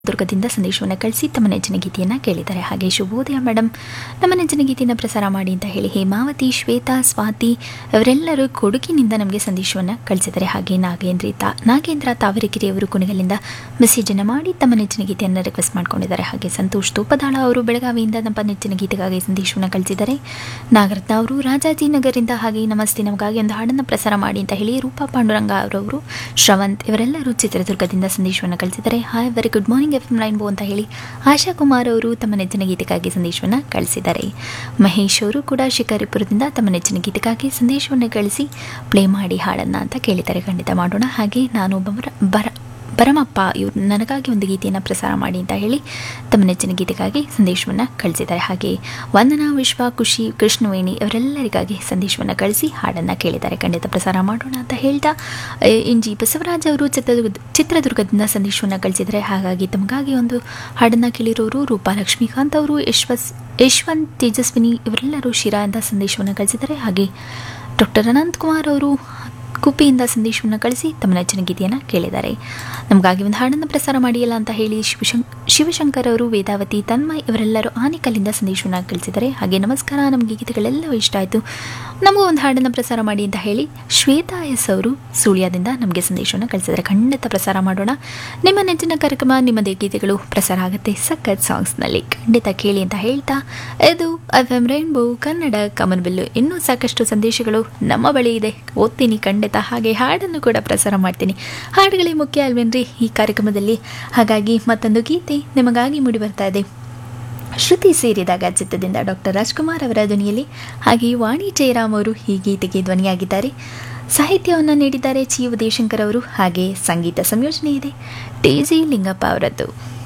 ದುರ್ಗದಿಂದ ಸಂದೇಶವನ್ನು ಕಳಿಸಿ ತಮ್ಮ ನೆಚ್ಚಿನ ಗೀತೆಯನ್ನು ಕೇಳಿದ್ದಾರೆ ಹಾಗೆ ಶುಭೋದಯ ಮೇಡಮ್ ನಮ್ಮ ನೆಚ್ಚಿನ ಗೀತೆಯನ್ನು ಪ್ರಸಾರ ಮಾಡಿ ಅಂತ ಹೇಳಿ ಹೇಮಾವತಿ ಶ್ವೇತಾ ಸ್ವಾತಿ ಇವರೆಲ್ಲರೂ ಕೊಡುಗಿನಿಂದ ನಮಗೆ ಸಂದೇಶವನ್ನು ಕಳಿಸಿದ್ದಾರೆ ಹಾಗೆ ನಾಗೇಂದ್ರಿ ತಾ ನಾಗೇಂದ್ರ ತಾವರೆಕೆರೆ ಅವರು ಕುಣಿಗಲಿಂದ ಮೆಸೇಜನ್ನು ಮಾಡಿ ತಮ್ಮ ನೆಚ್ಚಿನ ಗೀತೆಯನ್ನು ರಿಕ್ವೆಸ್ಟ್ ಮಾಡ್ಕೊಂಡಿದ್ದಾರೆ ಹಾಗೆ ಸಂತೋಷ್ ತೂಪದಾಳ ಅವರು ಬೆಳಗಾವಿಯಿಂದ ನಮ್ಮ ನೆಚ್ಚಿನ ಗೀತೆಗಾಗಿ ಸಂದೇಶವನ್ನು ಕಳಿಸಿದ್ದಾರೆ ನಾಗರತ್ನ ಅವರು ರಾಜಾಜಿನಗರಿಂದ ಹಾಗೆ ನಮಸ್ತೆ ನಮಗಾಗಿ ಒಂದು ಹಾಡನ್ನು ಪ್ರಸಾರ ಮಾಡಿ ಅಂತ ಹೇಳಿ ರೂಪಾ ಪಾಂಡುರಂಗ ಅವರವರು ಶ್ರವಂತ್ ಇವರೆಲ್ಲರೂ ಚಿತ್ರದುರ್ಗದಿಂದ ಸಂದೇಶವನ್ನು ಕಳಿಸಿದ್ದಾರೆ hi very good morning F M Rainbow ಅಂತ ಹೇಳಿ ಆಶಾ ಕುಮಾರ್ ಅವರು ತಮ್ಮ ನೆಚ್ಚಿನ ಗೀತೆಗಾಗಿ ಸಂದೇಶವನ್ನು ಕಳಿಸಿದ್ದಾರೆ ಮಹೇಶ್ ಅವರು ಕೂಡ ಶಿಕಾರಿಪುರದಿಂದ ತಮ್ಮ ನೆಚ್ಚಿನ ಗೀತೆಗಾಗಿ ಸಂದೇಶವನ್ನು ಕಳಿಸಿ ಪ್ಲೇ ಮಾಡಿ ಹಾಡನ್ನು ಅಂತ ಕೇಳಿದ್ದಾರೆ ಖಂಡಿತ ಮಾಡೋಣ ಹಾಗೆ ನಾನು ಬರ ಬರ ಭರಮಪ್ಪ ಇವರು ನನಗಾಗಿ ಒಂದು ಗೀತೆಯನ್ನು ಪ್ರಸಾರ ಮಾಡಿ ಅಂತ ಹೇಳಿ ತಮ್ಮ ನೆಚ್ಚಿನ ಗೀತೆಗಾಗಿ ಸಂದೇಶವನ್ನು ಕಳಿಸಿದ್ದಾರೆ ಹಾಗೆ ವಂದನಾ ವಿಶ್ವ ಖುಷಿ ಕೃಷ್ಣವೇಣಿ ಇವರೆಲ್ಲರಿಗಾಗಿ ಸಂದೇಶವನ್ನು ಕಳಿಸಿ ಹಾಡನ್ನು ಕೇಳಿದ್ದಾರೆ ಖಂಡಿತ ಪ್ರಸಾರ ಮಾಡೋಣ ಅಂತ ಹೇಳ್ತಾ ಎನ್ ಜಿ ಬಸವರಾಜ್ ಅವರು ಚಿತ್ರದುರ್ಗ ಚಿತ್ರದುರ್ಗದಿಂದ ಸಂದೇಶವನ್ನು ಕಳಿಸಿದ್ದಾರೆ ಹಾಗಾಗಿ ತಮಗಾಗಿ ಒಂದು ಹಾಡನ್ನು ಕೇಳಿರೋರು ರೂಪಾ ಲಕ್ಷ್ಮೀಕಾಂತ್ ಅವರು ಯಶ್ವಸ್ ಯಶವಂತ್ ತೇಜಸ್ವಿನಿ ಇವರೆಲ್ಲರೂ ಶಿರಾದಿಂದ ಸಂದೇಶವನ್ನು ಕಳಿಸಿದ್ದಾರೆ ಹಾಗೆ ಡಾಕ್ಟರ್ ಅನಂತಕುಮಾರ್ ಅವರು ಕುಪ್ಪಿಯಿಂದ ಸಂದೇಶವನ್ನು ಕಳಿಸಿ ತಮ್ಮ ನೆಚ್ಚಿನ ಗೀತೆಯನ್ನು ಕೇಳಿದ್ದಾರೆ ನಮಗಾಗಿ ಒಂದು ಹಾಡನ್ನು ಪ್ರಸಾರ ಮಾಡಿಯಲ್ಲ ಅಂತ ಹೇಳಿ ಶಿವಶಂಕ್ ಶಿವಶಂಕರ್ ಅವರು ವೇದಾವತಿ ತನ್ಮಯ್ ಇವರೆಲ್ಲರೂ ಆನೆಕಲ್ಲಿಂದ ಸಂದೇಶವನ್ನು ಕಳಿಸಿದ್ದಾರೆ ಹಾಗೆ ನಮಸ್ಕಾರ ನಮಗೆ ಗೀತೆಗಳೆಲ್ಲವೂ ಇಷ್ಟ ಆಯಿತು ನಮಗೂ ಒಂದು ಹಾಡನ್ನು ಪ್ರಸಾರ ಮಾಡಿ ಅಂತ ಹೇಳಿ ಶ್ವೇತಾ ಎಸ್ ಅವರು ಸುಳ್ಯದಿಂದ ನಮಗೆ ಸಂದೇಶವನ್ನು ಕಳಿಸಿದ್ದಾರೆ ಖಂಡಿತ ಪ್ರಸಾರ ಮಾಡೋಣ ನಿಮ್ಮ ನೆಚ್ಚಿನ ಕಾರ್ಯಕ್ರಮ ನಿಮ್ಮದೇ ಗೀತೆಗಳು ಪ್ರಸಾರ ಆಗುತ್ತೆ ಸಖತ್ ಸಾಂಗ್ಸ್ನಲ್ಲಿ ಖಂಡಿತ ಕೇಳಿ ಅಂತ ಹೇಳ್ತಾ ಇದು ಎಫ್ ಎಂ ರೈನ್ಬೋ ಕನ್ನಡ ಕಮನ್ಬಿಲ್ಲು ಇನ್ನೂ ಸಾಕಷ್ಟು ಸಂದೇಶಗಳು ನಮ್ಮ ಬಳಿ ಇದೆ ಓದ್ತೀನಿ ಖಂಡಿತ ಹಾಗೆ ಹಾಡನ್ನು ಕೂಡ ಪ್ರಸಾರ ಮಾಡ್ತೀನಿ ಹಾಡುಗಳೇ ಮುಖ್ಯ ಅಲ್ವೇನ್ರಿ ಈ ಕಾರ್ಯಕ್ರಮದಲ್ಲಿ ಹಾಗಾಗಿ ಮತ್ತೊಂದು ಗೀತೆ ನಿಮಗಾಗಿ ಮೂಡಿ ಬರ್ತಾ ಇದೆ ಶ್ರುತಿ ಸೇರಿದಾಗ ಚಿತ್ತದಿಂದ ಡಾಕ್ಟರ್ ರಾಜ್ಕುಮಾರ್ ಅವರ ಧ್ವನಿಯಲ್ಲಿ ಹಾಗೆ ವಾಣಿ ಜಯರಾಮ್ ಅವರು ಈ ಗೀತೆಗೆ ಧ್ವನಿಯಾಗಿದ್ದಾರೆ ಸಾಹಿತ್ಯವನ್ನು ನೀಡಿದ್ದಾರೆ ಚಿ ಉದಯಶಂಕರ್ ಅವರು ಹಾಗೆ ಸಂಗೀತ ಸಂಯೋಜನೆ ಇದೆ ಟಿ ಜಿ ಲಿಂಗಪ್ಪ ಅವರದ್ದು